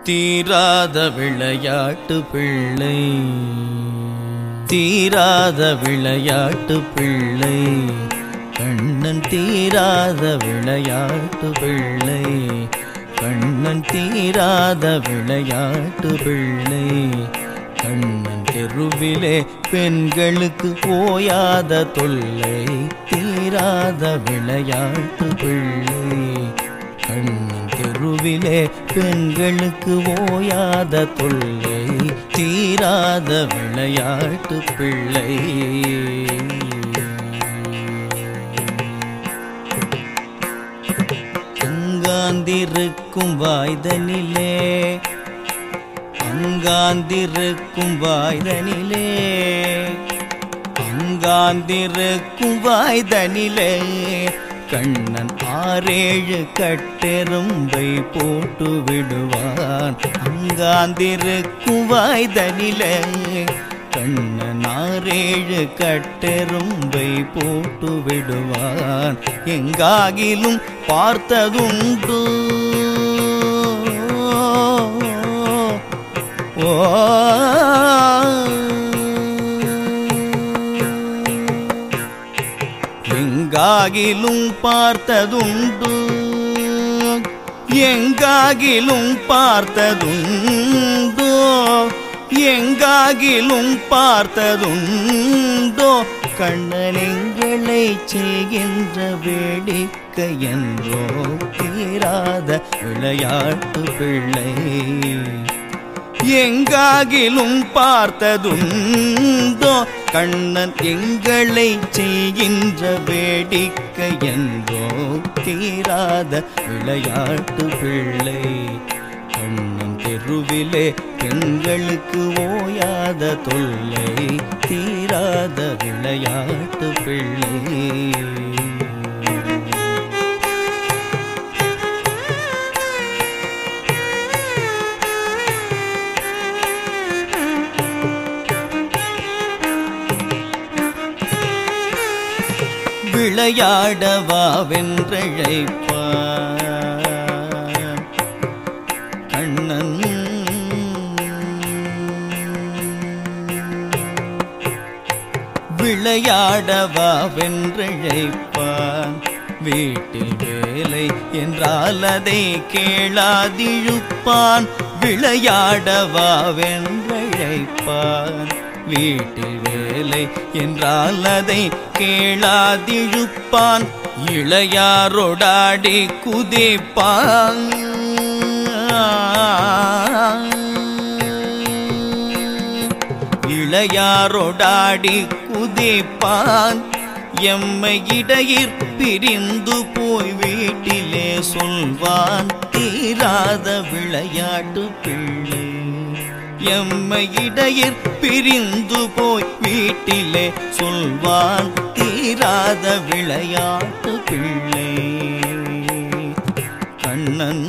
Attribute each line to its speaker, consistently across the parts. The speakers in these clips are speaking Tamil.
Speaker 1: தீராத விளையாட்டு பிள்ளை தீராத விளையாட்டு பிள்ளை கண்ணன் தீராத விளையாட்டு பிள்ளை கண்ணன் தீராத விளையாட்டு பிள்ளை கண்ணன் தெருவிலே பெண்களுக்கு ஓயாத தொல்லை தீராத விளையாட்டு பிள்ளை கண்ணன் தெருவிலே பெண்களுக்கு ஓயாத தொல்லை தீராத விளையாட்டு பிள்ளை அங்காந்திருக்கும் வாய்தனிலே அங்காந்திருக்கும் வாய்தனிலே அங்காந்திருக்கும் வாய்தனிலே கண்ணன் ஆறேழு கட்டெரும்பை போட்டு விடுவான் அங்காந்திருக்கும் வாய்தனிலே கண்ணன் ஆறேழு கட்டெரும்பை போட்டு விடுவான் எங்காகிலும் பார்த்ததுண்டு ஓ எங்காகிலும் பார்த்ததுண்டு எங்காகிலும் பார்த்ததுண்டோ எங்காகிலும் பார்த்ததுண்டோ கண்ணனெங்களை செய்கின்ற வேடிக்கை என்றோ தீராத விளையாட்டு பிள்ளை எங்காகிலும் பார்த்ததுண்டோ கண்ணன் எங்களை செய்கின்ற வேடிக்கை என்றோ தீராத விளையாட்டு பிள்ளை கண்ணன் தெருவிலே பெண்களுக்கு ஓயாத தொல்லை தீராத விளையாட்டு பிள்ளை விளையாடவா வென்றழைப்பான் கண்ணன் விளையாடவா வென்றழைப்பான் வீட்டில் வேலை என்றால் அதை கேளாதிழுப்பான் விளையாடவா வென்றழைப்பான் வீட்டில் வேலை என்றால் அதை கேளாதிழுப்பான் இளையாரோடாடி குதிப்பான் இளையாரோடாடி குதிப்பான் எம்மை இடையிற் பிரிந்து போய் வீட்டிலே சொல்வான் தீராத விளையாட்டு பிள்ளை எம்மை இடையிற் பிரிந்து போய் வீட்டிலே சொல்வான் தீராத விளையாட்டு பிள்ளை கண்ணன்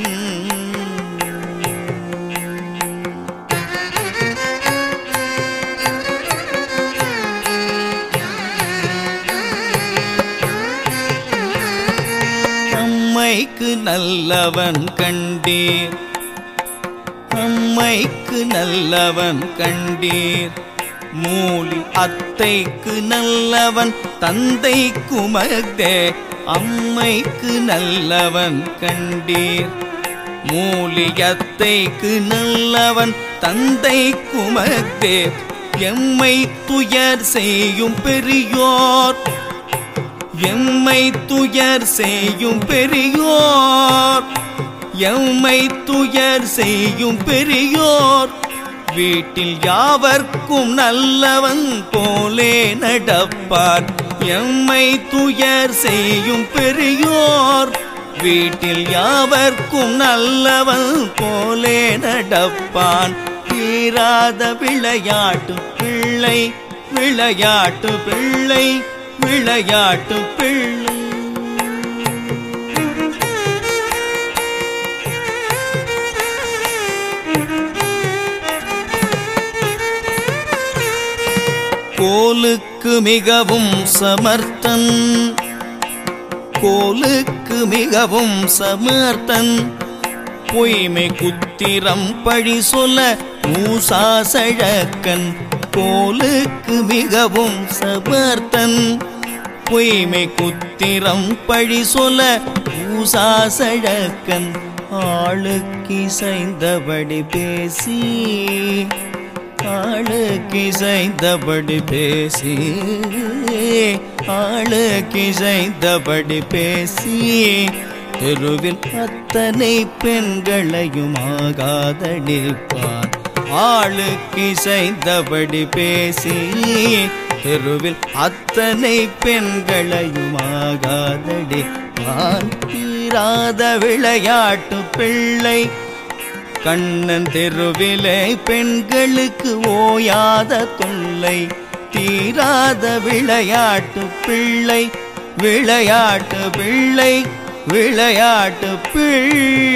Speaker 1: அம்மைக்கு நல்லவன் கண்டீர் அம்மைக்கு நல்லவன் கண்டீர் மூலி அத்தைக்கு நல்லவன் தந்தை குமர்தே அம்மைக்கு நல்லவன் கண்டீர் மூலி அத்தைக்கு நல்லவன் தந்தை குமர்தே எம்மை துயர் செய்யும் பெரியோர் எம்மை துயர் செய்யும் பெரியோர் எம்மை துயர் செய்யும் பெரியோர் வீட்டில் யாவர்க்கும் நல்லவன் போலே நடப்பார் எம்மை துயர் செய்யும் பெரியோர் வீட்டில் யாவர்க்கும் நல்லவன் போலே நடப்பான் தீராத விளையாட்டு பிள்ளை விளையாட்டு பிள்ளை விளையாட்டு பிள்ளை கோலுக்கு மிகவும் சமர்த்தன் கோலுக்கு மிகவும் சமர்த்தன் பொய்மை குத்திரம் பழி சொல்ல மூசாசழக்கன் கோலுக்கு மிகவும் சபர்த்தன் பொய்மை குத்திரம் பழி சொல்ல மூசாசழக்கன் ஆளுக்கிசைந்தபடி பேசி ஆளுக்கிசைந்தபடி பேசி ஆளுக்கிசைந்தபடி பேசி தெருவில் அத்தனை பெண்களையும் ஆகாதடிப்பான் ஆளுக்கிசைந்தபடி பேசி தெருவில் அத்தனை பெண்களையும் ஆகாதடிப்பான் தீராத விளையாட்டு பிள்ளை கண்ணன் தெருவிலே பெண்களுக்கு ஓயாத தொல்லை தீராத விளையாட்டு பிள்ளை விளையாட்டு பிள்ளை விளையாட்டு பிள்ளை